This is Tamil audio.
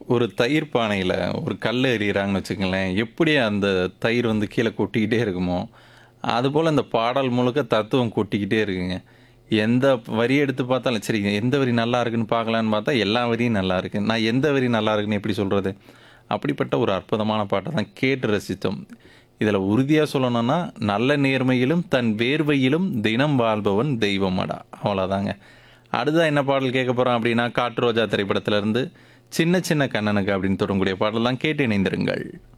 ஒரு தயிர் பானையில ஒரு கல் எறிகிறாங்கன்னு வச்சுக்கங்களேன், எப்படி அந்த தயிர் வந்து கீழ கொட்டிக்கிட்டே இருக்குமோ, அதுபோல இந்த பாடல் முழுக்க தத்துவம் கொட்டிக்கிட்டே இருக்குங்க. எந்த வரி எடுத்து பார்த்தாலும், சரி எந்த வரி நல்லா இருக்குன்னு பார்க்கலான்னு பார்த்தா, எல்லா வரியும் நல்லா இருக்கு. நான் எந்த வரி நல்லா இருக்குன்னு எப்படி சொல்றது? அப்படிப்பட்ட ஒரு அற்புதமான பாட்ட தான் கேட்டு ரசித்தோம். இதில உறுதியா சொல்லணும்னா, நல்ல நேர்மையிலும், தன் வேர்வையிலும் தினம் வாழ்பவன் தெய்வமடா. அவ்வளோதாங்க. அடுத்ததா என்ன பாடல் கேட்க போறோம் அப்படின்னா, காட்டு ரோஜா திரைப்படத்திலிருந்து, சின்ன சின்ன கண்ணனுக்கு அப்படின்னு தொடங்கக்கூடிய பாடல் தான் கேட்டு இணைந்திருங்கள்.